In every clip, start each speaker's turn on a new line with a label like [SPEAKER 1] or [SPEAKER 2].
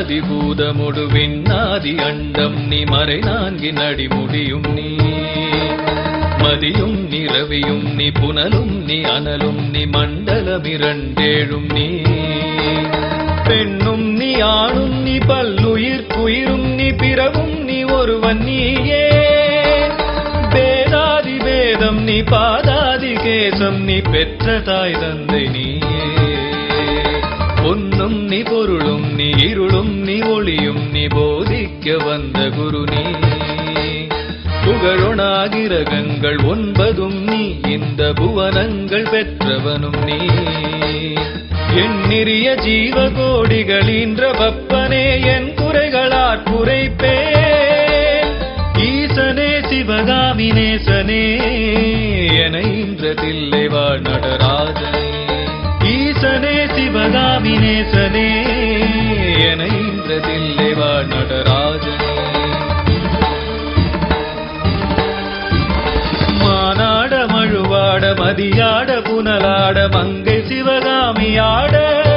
[SPEAKER 1] அண்டாதி பூதமுடு விண்ணாதி அண்டம் நீ மறை நான்கின் அடிமுடியும் நீ மதியும் நீ ரவியும் நீ புனலும் நீ அனலும் நீ மண்டலம் இரண்டேழும் நீ பெண்ணும் நீ ஆணும் நீ பல்லுயிர் குயிரும் நீ பிறவும் நீ ஒருவன் நீயே வேதாதி வேதம் நீ பாதாதி கேசம் நீ பெற்ற தாய் தந்தை நீயே பொன்னும் நீ பொருளும் நீ இருளும் நீ ஒளியும் நீ போதிக்க வந்த குரு நீ புகழொணாகிரகங்கள் ஒன்பதும் நீ இந்த புவனங்கள் பெற்றவனும் நீ எண்ணிறிய ஜீவகோடிகளீன்ற வப்பனே என் குறைகளாற் குறைப்பேன் ஈசனே சிவகாமினேசனே என இன்றதில்லை வாழ் நடராஜனே ஈசனே சிவகாமினேசனே என இன்றதில்லை வாழ் நடராஜனே மானாட மழுவாட மதியாட புனலாட மங்கை சிவகாமியாட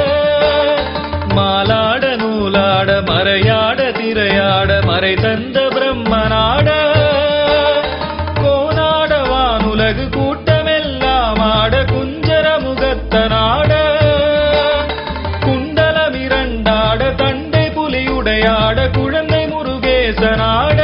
[SPEAKER 1] மாலாட நூலாட மறையாட திரையாட மறை தந்த பிரம்மனாட கோனாட வானுலகு கூட்டமெல்லாம் ஆட குஞ்சர முகத்தனாட குண்டலமிரண்டாட தண்டை புலியுடையாட குழந்தை முருகேசனாட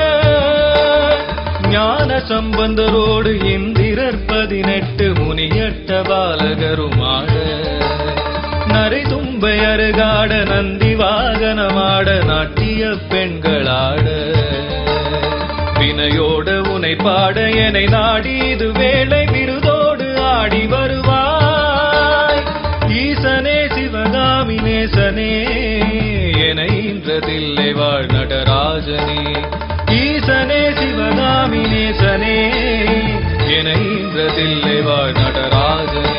[SPEAKER 1] ஞான சம்பந்தரோடு இந்திரர் பதினெட்டு முனியட்ட பாலகருமாட நரை தும்பை அருகாட நந்தி வாகனமாட நாட்டிய பெண்களாட வினையோட உனை பாட எனை நாடி இது வேளை விருதோடு ஆடி வருவாய் ஈசனே சிவகாமி நேசனே என இன்றதில்லை வாழ் நடராஜனே ஈசனே சிவகாமி நேசனே என இன்றதில்லை வாழ் நடராஜனே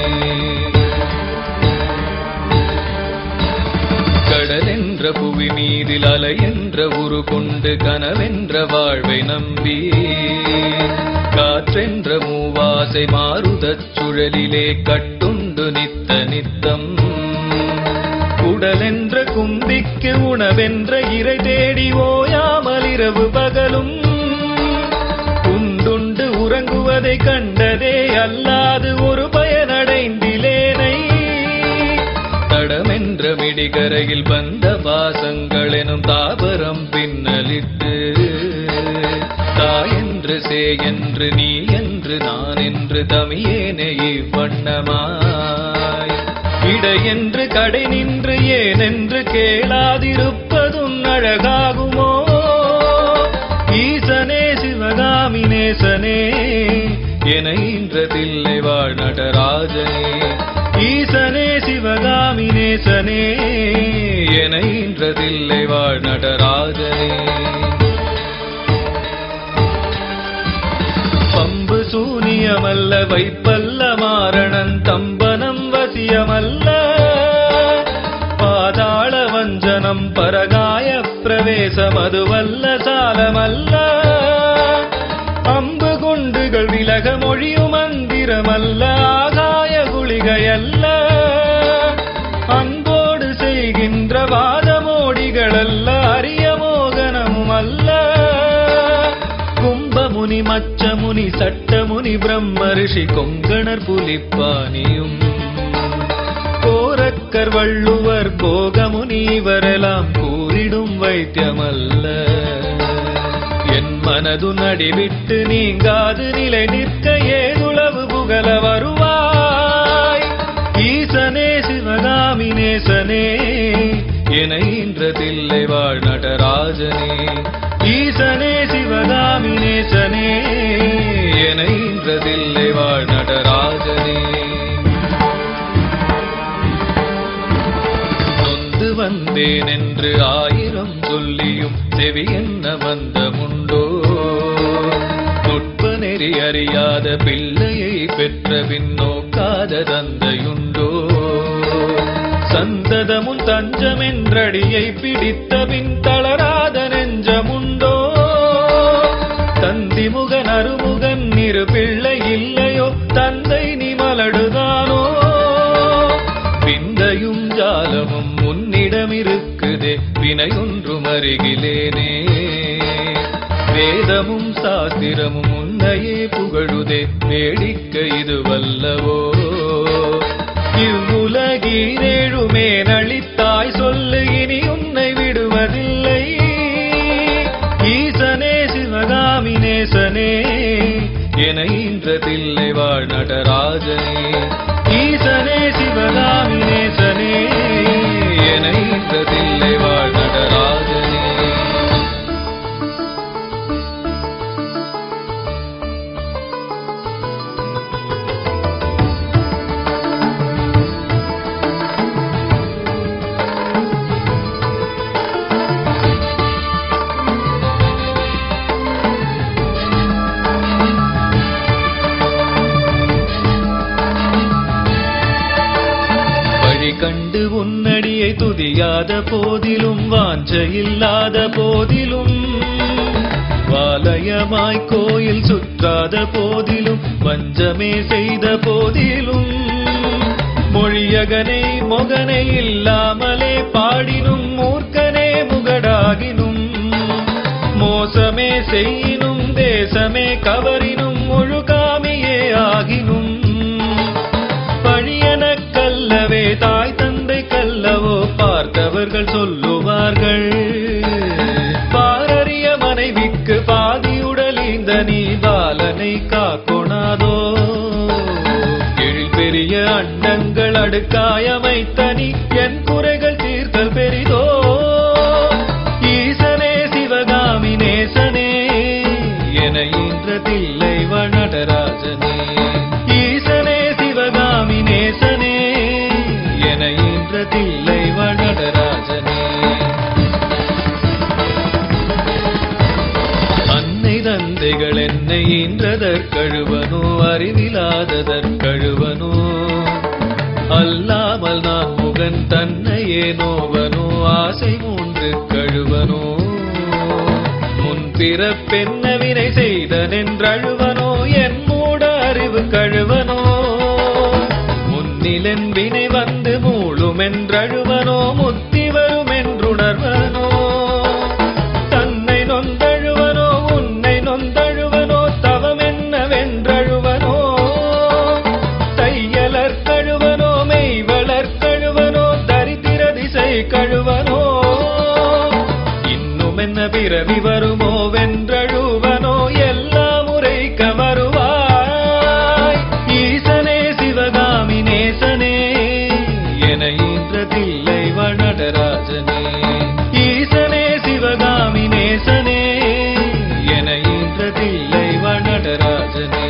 [SPEAKER 1] கடலென்ற புவி மீதில் அலை என்ற உரு கொண்டு கனவென்ற வாழ்வை நம்பி காற்றென்ற மூவாசை மாறுதச் சுழலிலே கட்டுண்டு நித்த நித்தம் உடலென்ற கும்பிக்கு உணவென்ற இறை தேடி ஓயாமல் இரவு பகலும் உண்டுண்டு உறங்குவதை கண்டதே அல்லாது ஒரு பயனடைந்திலேனை தடமென்ற மிடிகரையில் வந்த பாசங்கள் எனும் தாபரம் பின்னலிட்டு தாயென்று சே என்று நீ என்று நான் என்று தமியேனே இவ்வண்ணமாய் இடையென்று கடை நின்று ஏனென்று கேளாதிருப்பதும் அழகாகுமோ ஈசனே சிவகாமி நேசனே என இன்றதில்லை வாழ் நடராஜனே ஈசனே சிவகாமி நேசனே என இன்றதில்லை வாழ் நடராஜனே பம்பு சூனியமல்ல வைப்பல்ல மாரணன் தம்பனம் வசியமல்ல பாதாள வஞ்சனம் பரகாய பிரவேசம் அதுவல்ல சாலமல்ல அம்பு குண்டுகள் விலக மொழியும் மந்திரமல்ல ஆகாய குளிகையல்ல அன்போடு செய்கின்ற வாதமோடிகளல்ல அரிய மோகனமும் அல்ல கும்பமுனி மச்சமுனி சட்டமுனி பிரம்ம ரிஷி கொங்கணர் புலிப்பானியும் கோரக்கர் வள்ளுவர் போகமுனி இவரெல்லாம் கூறிடும் வைத்தியமல்ல என் மனது நடிவிட்டு நீங்காது நிலை நிற்க ஏதுளவு புகழ வருவாய் ஈசனே சிவகாமி நேசனே என இன்றதில்லை வாழ் நடராஜனே ஈசனே சிவகாமி நேசனே என இன்றதில்லை வாழ் நடராஜனே நொந்து வந்தேன் என்று ஆயிரம் சொல்லியும் செவி என்ன வந்தமுண்டோ நுட்ப நெறி அறியாத பிள்ளையை பெற்ற பின் நோக்காத தந்தையுண்டோ சந்ததமும் தஞ்சமென்றடியை பிடித்த பின் தளராத நெஞ்சமுண்டோ தந்திமுகன் அருமுகன் இரு பிள்ளை இல்லையோ தந்தை நீ மலடுதானோ விந்தையும் ஜாலமும் உன்னிடம் இருக்குதே வினையொன்று அருகிலேனே வேதமும் சாஸ்திரமும் உன்னையே புகழுதே வேடிக்கை இது வல்லவோ இவ்வுலகீரேழுமே நளித்தாய் சொல்லு இனி உன்னை விடுவதில்லை ஈசனே சிவகாமி நேசனே என இன்றதில்லை வாழ் நடராஜனே ஈசனே சிவகாமி நேசனே என இன்றதில்லை வாழ் நடராஜனே வழி கண்டு உன்னடியை துதியாத போதிலும் வாஞ்சையில்லாத போதிலும் வாலயமாய் கோயில் சுற்றாத போதிலும் வஞ்சமே செய்த போதிலும் மொழியகனை மொகனை இல்லாமலே பாடினும் மூர்க்கனே முகடாகினும் மோசமே செய்யினும் தேசமே கவரினும் முழுகாமியே ஆகினும் பழியன கல்லவே தாய் தந்தை கல்லவோ பார்த்தவர்கள் சொல்லுவார்கள் பாரறிய மனைவிக்கு பாதியுடல் இந்த நீ பாலனை காக்கொணாதோ எழில் பெரிய அண்டங்கள் அடுக்காயமைத்த நீ என் குறைகள் தீர்த்தல் பெரிதோ ஈசனே சிவகாமி நேசனே என இன்றதில்லை வனடராஜனே ஈசனே சிவகாமி நேசனே என இன்றதில்லை வனடராஜனே அன்னை தந்தைகள் என்னை ஈன்றதற்கழுவனோ அறிவிலாததற்கழுவனோ அல்லாமல் நான் முகன் தன்னையே நோவனோ ஆசை மூன்று கழுவனோ முன்பிறப்பென்ன வினை செய்தனென்றழுவனோ என் மூட அறிவு கழுவனோ முன்னிலன் வினை வந்து மூழுமென்றழுவனோ முத்தி வருமென்றுணர்வனோ தன்னை நொந்தழுவனோ உன்னை நொந்தழுவனோ தவமென்னவென்றழுவனோ தையலர் கழுவனோ மெய்வளர் கழுவனோ தரித்திர திசை கழுவனோ இன்னும் என்ன பிறவி வருமோ வென்றழுவனோ எல்லா முறை கவருவாய் ஈசனே சிவகாமி நேசனே என ஈன்றதில்லை வனடராஜனே ஈசனே சிவகாமி நேசனே என ஈன்றதில்லை வனடராஜனே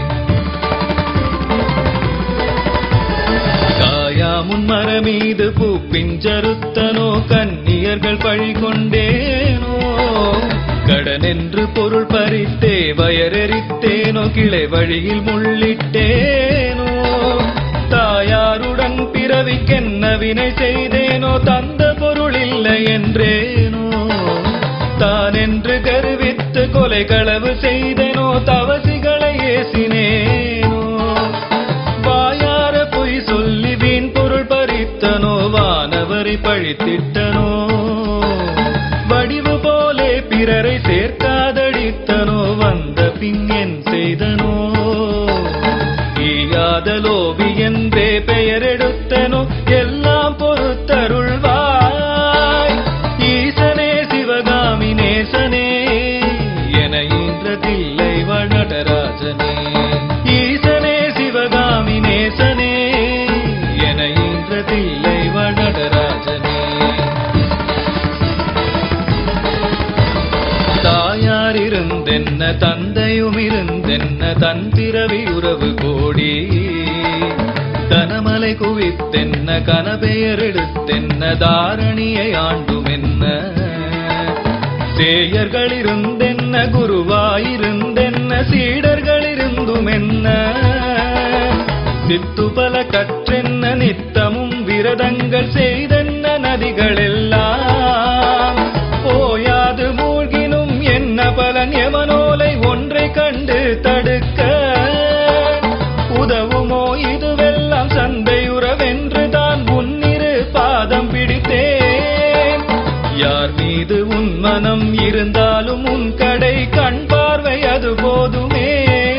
[SPEAKER 1] காயாமுன் மரமீது பூப்பிஞ்சருத்தனோ கன்னியர்கள் பழி கொண்டேனோ கடனென்று பொருள் பறித்தே வயரெறித்தேனோ கிளை வழியில் முள்ளிட்டேனோ தாயாருடன் பிறவிக்கென்ன வினை செய்தேனோ தந்த பொருள் இல்லை என்றேனோ தானென்று கருவித்து கொலை களவு செய்தேனோ தவசிகளை ஏசினேனோ வாயார பொய் சொல்லி வீண் பொருள் பறித்தனோ வானவரை பழித்திட்டனோ வடிவு போலே பிறரை சேர்க்காதடித்தனோ வந்த பின் என் செய்தனோ ஈயாத லோபி என்றே பெயரெடுத்தனோ எல்லாம் பொறுத்தருள்வாய் ஈசனே சிவகாமி நேசனே என ஈன்றதில்லை வனடராஜனே ஈசனே சிவகாமி நேசனே என ஈன்றதில்லை வனடராஜனே தாயார் இருந்தென்ன தந்தையும் இருந்தென்ன தன் பிறவி உறவு கோடி தனமலை குவித்தென்ன கனபெயர் எடுத்தென்ன தாரணியை ஆண்டுமென்ன சேயர்கள் இருந்தென்ன குருவாயிருந்தென்ன சீடர்கள் இருந்துமென்ன சித்து பல கற்றென்ன நித்தமும் விரதங்கள் செய்தென்ன நதிகளெல்லாம் போயாது மூழ்கினும் என்ன பலன் எவனோலை ஒன்றை கண்டு தடுக்க உதவுமோ இதுவெல்லாம் சந்தையுறவென்று தான் உன்னிரு பாதம் பிடித்தேன் யார் மீது இருந்தாலும் உன் கடை கண் பார்வை அது போதுமே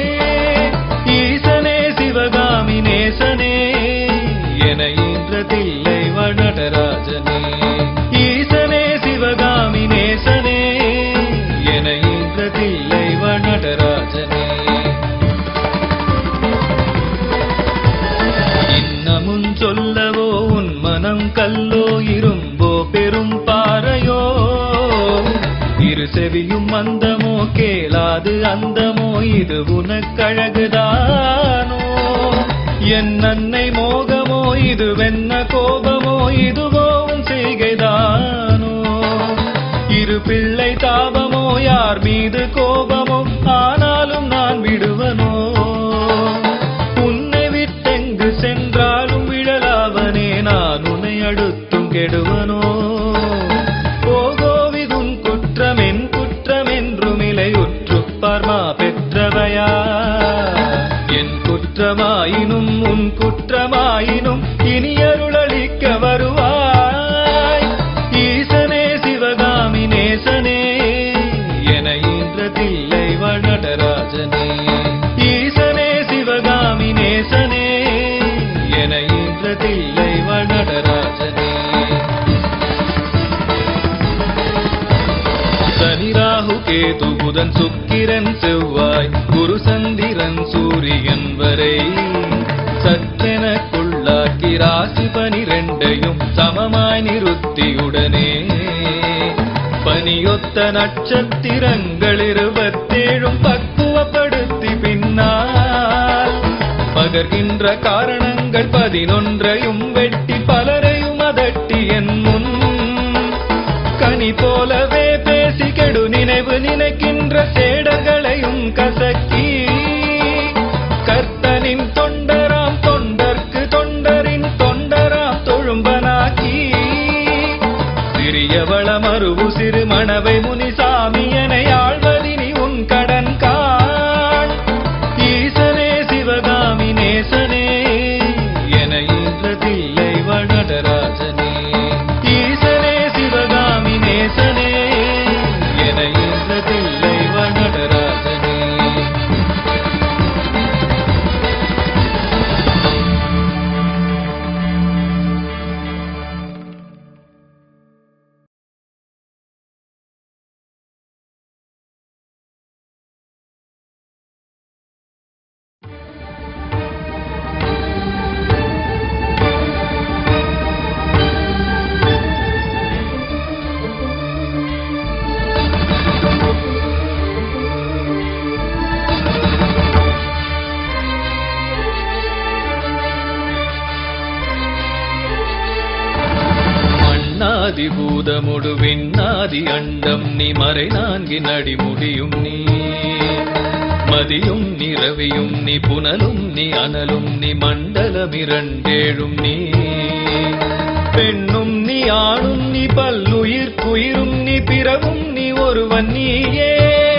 [SPEAKER 1] ஈசனே சிவகாமி நேசனே என ஈன்றதில்லை வனடராஜனே ஈசனே சிவகாமி நேசனே என ஈன்றதில்லை வனடராஜனே இன்னமும் சொல்லவோ உன் மனம் கல்லோ இரும்போ பெரும் பாறையோ இரு செவியும் மந்தமோ கேளாது அந்தமோ இது உனக்கழகுதானோ என் அன்னை மோகமோ இது வெண்ண கோபமோ இதுவோ உன் செய்கைதானோ இரு பிள்ளை தாபமோ யார் மீது கோபமோ ஆனாலும் நான் விடுவனோ உன்னை விட்டெங்கு சென்றாலும் விழலாவனே நான் உன்னை அடுத்தும் கெடுவனோ ஓகோவிதுன் குற்றமென் குற்றமென்றும் இலையுற்று பார்மா பெற்றவையா என் குற்றமாயினும் உன் குற்றமாயினும் இனி அருளளிக்க வருவாய் ஈசனே சிவகாமி நேசனே என ஈன்றதில்லை வனடராஜனே ஈசனே சிவகாமி நேசனே என ஈன்றதில்லை வனடராஜனே சனி ராகு கேது புதன் சுக்கிரன் செவ்வாய் குரு சந்திரன் சூரியன் வரை சத்தெனக்குள்ளாக்கி ராசி பனிரெண்டையும் சமமாய் நிறுத்தியுடனே பனியொத்த நட்சத்திரங்கள் இருபத்தேழும் பக்குவப்படுத்தி பின்னால் பகர்கின்ற காரணங்கள் பதினொன்றையும் வெட்டி பலரையும் அதட்டி என் முன் கனி போலவே பேசி கெடு நினைவு நினைக்கின்ற சேடர்களையும் கசக்கி கர்த்தனின் தொண்டராம் தொண்டர்க்கு தொண்டரின் தொண்டராம் தொழும்பனாக்கி சிறியவள மறுவு சிறு மணவை முனிசாமியனை ஆழ்வதினி உன் கடன் காண் ஈசனே சிவகாமி நேசனே என ஈன்றதில்லை வனடராஜனே ஈசனே சிவகாமி நேசனே என ஈன்றதில்லை வனடராஜனே மண்ணாதி பூதமுடு விண்ணாதி அண்டம் நீ மறை நான்கின் அடி முடியும் நீ மதியும் நிறவியும் நீ புனலும் நீ அனலும் நீ மண்டலம் இரண்டேழும் நீ பெண்ணும் நீ ஆணும் நீ பல்லுயிர் குயிரும் நீ பிறவும் நீ ஒருவன் நீயே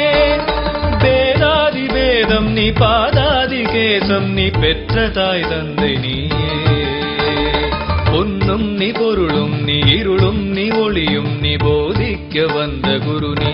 [SPEAKER 1] வேதாதி வேதம் நீ பாதாதி கேசம் நீ பெற்ற தாய் தந்தை நீயே பொன்னும் நீ பொருளும் நீ இருளும் நீ ஒளியும் நீ போதிக்க வந்த குரு நீ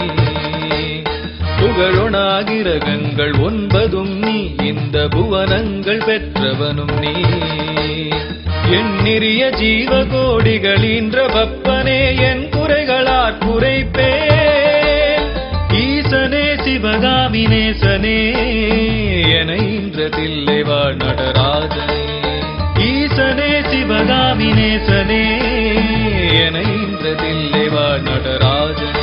[SPEAKER 1] புகழொணாகிரகங்கள் ஒன்பதும் நீ இந்த புவனங்கள் பெற்றவனும் நீ எண்ணிறிய ஜீவகோடிகளீன்ற பப்பனே என் குறைகளாற் குறைப்பேன் ஈசனே சிவகாமி நேசனே என இன்றதில்லை வாழ் நடராஜனே ஈசனே சிவகாமி நேசனே என இன்றதில்லை வாழ் நடராஜனே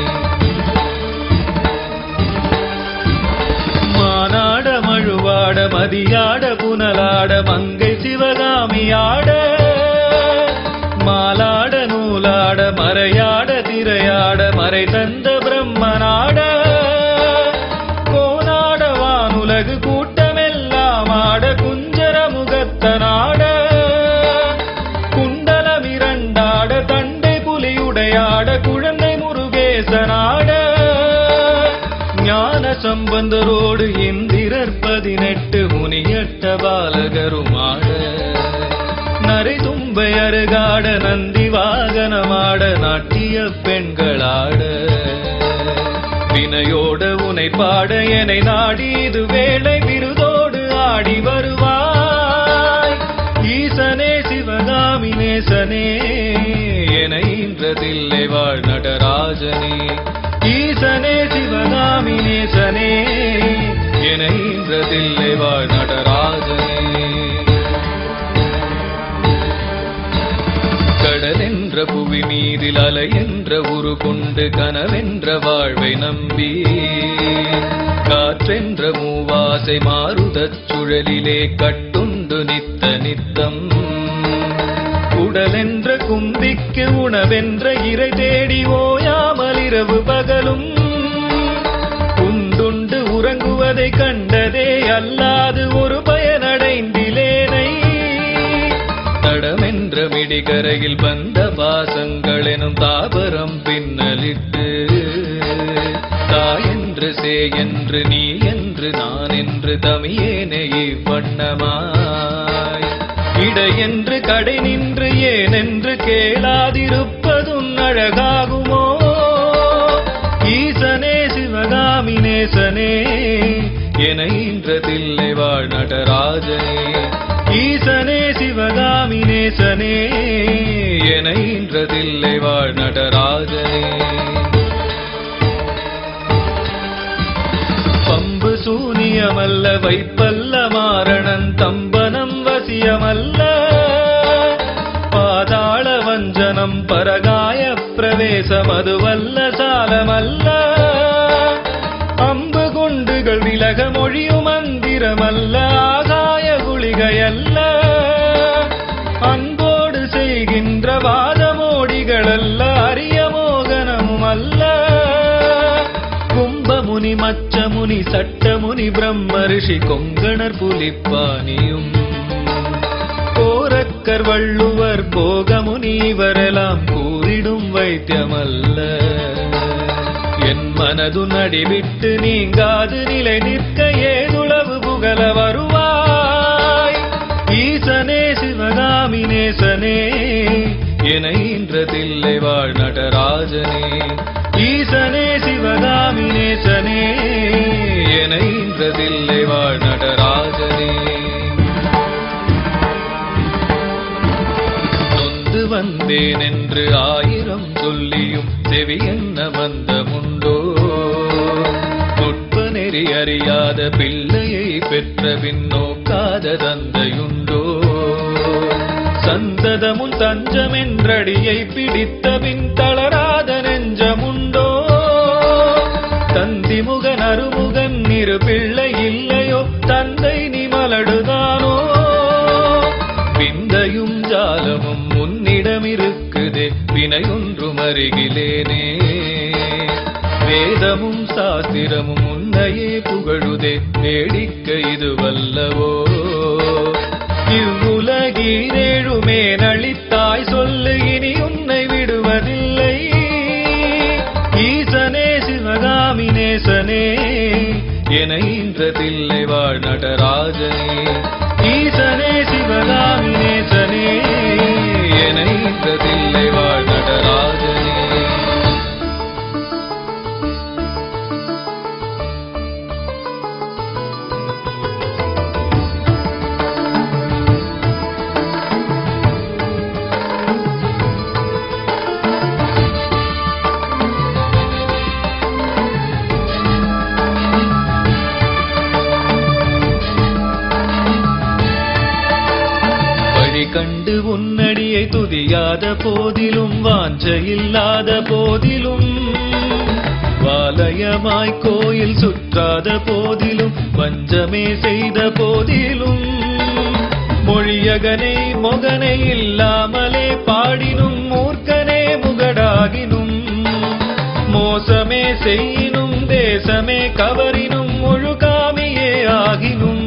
[SPEAKER 1] மானாட மழுவாட மதியாட புனலாட மங்கை சிவகாமியாட மாலாட நூலாட மறையாட திரையாட மறை தந்த பிரம்மனாட கோனாட வானுலகு கூட்டமெல்லாம் ஆட குஞ்சர முகத்தனாட குண்டலம் இரண்டாட தண்டை புலியுடையாட குழந்தை முருகேசனாட ஞான சம்பந்தரோடு இந்திரர் பதினெட்டு முனியட்ட பாலகருமாட நரை தும்பை அருகாட நந்தி வாகனமாட நாட்டிய பெண்களாட என்னை பாட என்னை நாடி இது வேளை விருதோடு ஆடி வருவாய் ஈசனே சிவகாமி நேசனே என இன்றதில்லை வாழ் நடராஜனே ஈசனே சிவகாமி நேசனே என இன்றதில்லை வாழ் நடராஜனே கடலென்ற புவி மீதில் அலை என்ற உரு கொண்டு கனவென்ற வாழ்வை நம்பி காற்றென்ற மூவாசை மாறுதச் சுழலிலே கட்டுண்டு நித்த நித்தம் உடலென்ற கும்பிக்கு உணவென்ற இறை தேடி ஓயாமல் இரவு பகலும் உண்டுண்டு உறங்குவதை கண்டதே அல்லாது ஒரு பயனடைந்திலேனை தடமென்ற மிடிகரையில் வந்த பாசங்கள் எனும் தாபரம் பின்னலிட்டு தாயென்று சே என்று நீ என்று நான் என்று தமியேனே இவ்வண்ணமாய் இடையென்று கடை நின்று ஏனென்று கேளாதிருப்பதும் அழகாகுமோ ஈசனே சிவகாமி நேசனே என இன்றதில்லை வாழ் நடராஜனே ஈசனே சிவகாமி நேசனே என இன்றதில்லை வாழ் நடராஜனே பம்பு சூனியமல்ல வைப்பல்ல மாரணன் தம்பனம் வசியமல்ல பாதாள வஞ்சனம் பரகாய பிரவேசம் அதுவல்ல சாலமல்ல அம்பு குண்டுகள் விலக மொழியும் மந்திரமல்ல ஆகாய குளிகையல்ல அன்போடு செய்கின்ற வாதமோடிகளல்ல அரிய மோகனமும் அல்ல கும்பமுனி மச்சமுனி சட்டமுனி பிரம்ம ரிஷி கொங்கணர் புலிப்பானியும் கோரக்கர் வள்ளுவர் போகமுனி இவரெல்லாம் கூறிடும் வைத்தியமல்ல என் மனது நடிவிட்டு நீங்காது நிலை நிற்க ஏதுளவு புகழ வருவாய் ஈசனே சிவகாமி நேசனே என இன்றதில்லை வாழ் நடராஜனே ஈசனே சிவகாமி நேசனே என இன்றதில்லை வாழ் நடராஜனே நொந்து வந்தேன் என்று ஆயிரம் சொல்லியும் செவி என்ன வந்தமுண்டோ நுட்ப நெறி அறியாத பிள்ளையை பெற்ற பின் நோக்காத தந்தையுண்டோ சந்ததமும் தஞ்சமென்றடியை பிடித்த பின் தளராத நெஞ்சமுண்டோ தந்திமுகன் அருமுகன் இரு பிள்ளை இல்லையோ தந்தை நீ மலடுதானோ விந்தையும் ஜாலமும் உன்னிடம் இருக்குதே வினையொன்றும் அருகிலேனே வேதமும் சாஸ்திரமும் உன்னையே புகழுதே வேடிக்கை இது வல்லவோ இவ்வுலகீரேழுமே நளித்தாய் சொல்லு இனி உன்னை விடுவதில்லை ஈசனே சிவகாமி நேசனே என இன்றதில்லை வாழ் நடராஜனே ஈசனே சிவகாமி நேசனே என இன்றதில்லை வாழ் நடராஜனே வழி கண்டு உன்னடியை துதியாத போதிலும் வாஞ்சையில்லாத போதிலும் வாலயமாய் கோயில் சுற்றாத போதிலும் வஞ்சமே செய்த போதிலும் மொழியகனை மொகனை இல்லாமலே பாடினும் மூர்க்கனே முகடாகினும் மோசமே செய்யினும் தேசமே கவரினும் முழுகாமியே ஆகினும்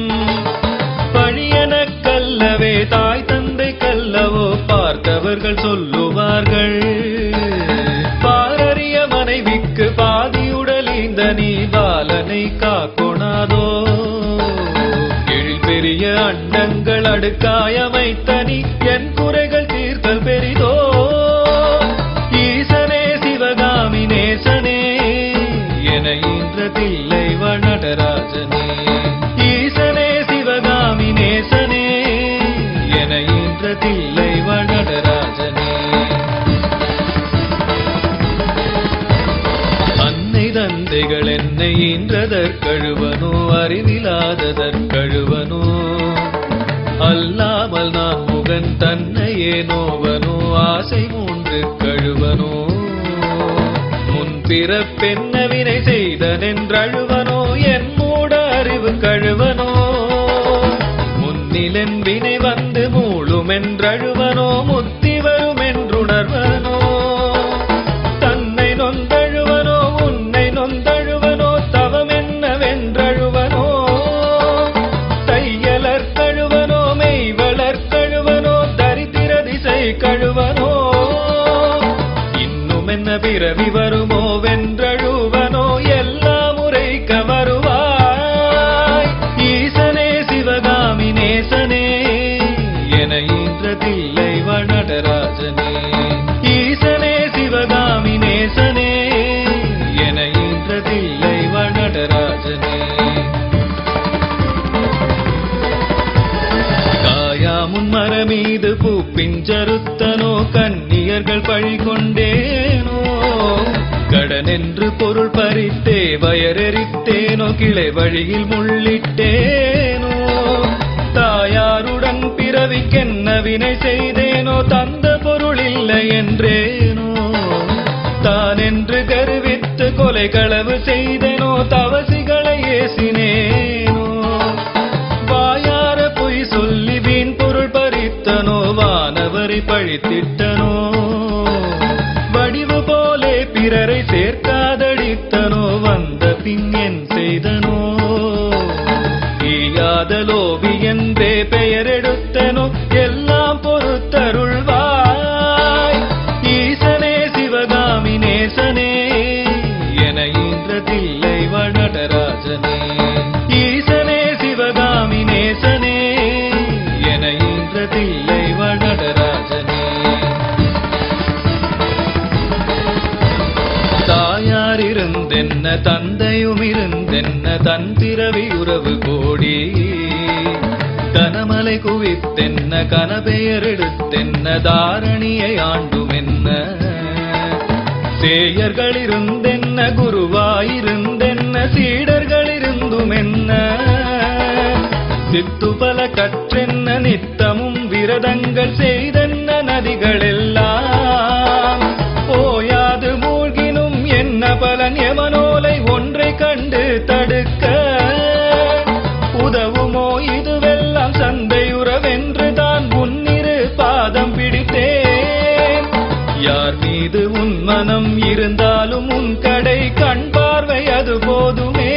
[SPEAKER 1] பழியன கல்லவே தாய் தந்தை கல்லவோ பார்த்தவர்கள் சொல்லுவார்கள் பாரறிய மனைவிக்கு பாதியுடல் இந்த நீ பாலனை காக்கொணாதோ எழில் பெரிய அண்டங்கள் அடுக்காயமைத்த நீ என் குறைகள் தீர்த்தல் பெரிதோ ஈசனே சிவகாமி நேசனே என இன்றதில் அறிகின்றதற்கழுவனோ அறிவிலாததற்கழுவனோ அல்லாமல் நான் முகன் தன்னையே நோவனோ ஆசை மூன்று கழுவனோ முன்பிறப்பென்ன வினை செய்தனென்றழுவனோ என் மூட அறிவு கழுவனோ முன்னிலன் வினை வந்து மூழுமென்றழுவனோ முத்தி வருமென்றுணர்வனோ தன்னை நொந்தழுவனோ உன்னை நொந்தழுவனோ தவமென்னவென்றழுவனோ தையலர் கழுவனோ மெய்வளர் கழுவனோ தரித்திர திசை கழுவனோ இன்னும் என்ன பிறவி வருமோ வென்றழுவனோ எல்லா முறை கவருவாய் ஈசனே சிவகாமி நேசனே என ஈன்றதில்லை வனடராஜனே ஈசனே சிவகாமி நேசனே என ஈன்றதில்லை வனடராஜனே காயாமுன் மரமீது பூப்பிஞ்சருத்தனோ கன்னியர்கள் பழி கொண்டேனோ கடனென்று பொருள் பறித்தே வயரெறித்தேனோ கிளை வழியில் முள்ளிட்டேனோ தாயாருடன் பிறவிக்கென்ன வினை செய்தேனோ தந்த பொருள் இல்லை என்றேனோ தானென்று கருவித்து கொலை களவு செய்தேனோ தவசிகளை ஏசினேனோ வாயார பொய் சொல்லி வீண் பொருள் பறித்தனோ வானவரை பழித்திட்டனோ வடிவு போலே பிறரை சேர்க்காதடித்தனோ வந்த பின் என் செய்தனோ ஈயாத லோபி என்றே பெயரெடுத்தனோ எல்லாம் பொறுத்தருள்வாய் ஈசனே சிவகாமி நேசனே என ஈன்றதில்லை வனடராஜனே ஈசனே சிவகாமி நேசனே என ஈன்றதில்லை வனடராஜனே தாயார் இருந்தென்ன தந்தையும் இருந்தென்ன தன் பிறவி உறவு கோடி கனமலை குவித்தென்ன கனபெயர் எடுத்தென்ன தாரணியை ஆண்டுமென்ன சேயர்கள் இருந்தென்ன குருவாயிருந்தென்ன சீடர்கள் இருந்துமென்ன சித்து பல கற்றென்ன நித்தமும் விரதங்கள் செய்தென்ன நதிகளெல்லாம் போயாது மூழ்கினும் என்ன பலன் எவனோலை ஒன்றை கண்டு தடுக்க உதவுமோ இதுவெல்லாம் சந்தையுறவென்று தான் உன்னிரு பாதம் பிடித்தேன் யார் மீது உன் மனம் இருந்தாலும் உன் கடை கண் பார்வை அது போதுமே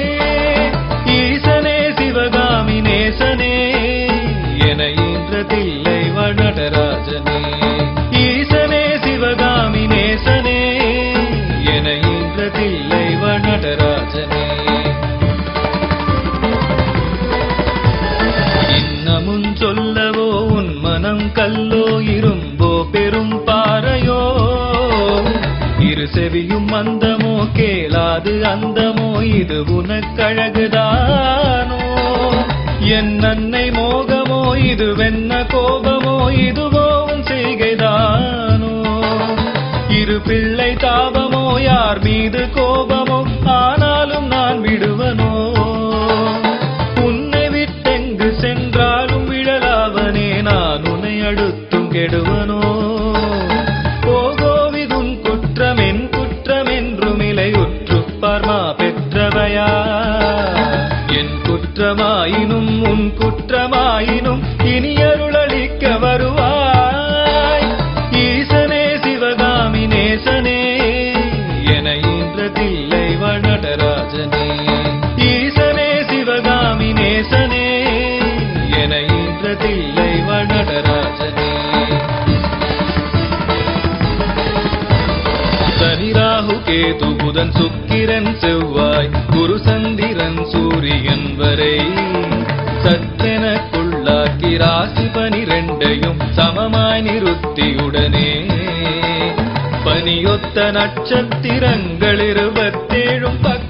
[SPEAKER 1] ஈசனே சிவகாமி நேசனே என ஈன்றதில்லை வனடராஜனே ஈசனே சிவகாமி நேசனே என ஈன்றதில்லை வனடராஜனே இன்னமும் சொல்லவோ உன் மனம் கல்லோ இரும்போ பெரும் பாறையோ இரு செவியும் மந்தமோ கேளாது அந்தமோ இது உனக்கழகுதானோ என் அன்னை மோகமோ இது வெண்ண கோபமோ இதுவோ உன் செய்கைதானோ இரு பிள்ளை தாபமோ யார் மீது கோபமோ ஆனாலும் நான் விடுவனோ உன்னை விட்டெங்கு சென்றாலும் விழலாவனே நான் உன்னை அடுத்தும் கெடுவனோ போகோவிதுன் குற்றம் என் குற்றம் என்றும் இலையுற்று பார்மா பெற்றவையா என் குற்றமாயினும் உன் குற்றமாயினும் இனி அருளளிக்க வருவாய் ஈசனே சிவகாமி நேசனே என ஈன்றதில்லை வனடராஜனே ஈசனே சிவகாமி நேசனே என ஈன்றதில்லை வனடராஜனே சனி ராகு கேது புதன் சுக்கிரன் செவ்வாய் குரு சந்திரன் சூரியன் வரை சத்தெனக்குள்ளாக்கி ராசி பனிரெண்டையும் சமமாய் நிறுத்தியுடனே பனியொத்த நட்சத்திரங்கள் இருபத்தேழும் பக்க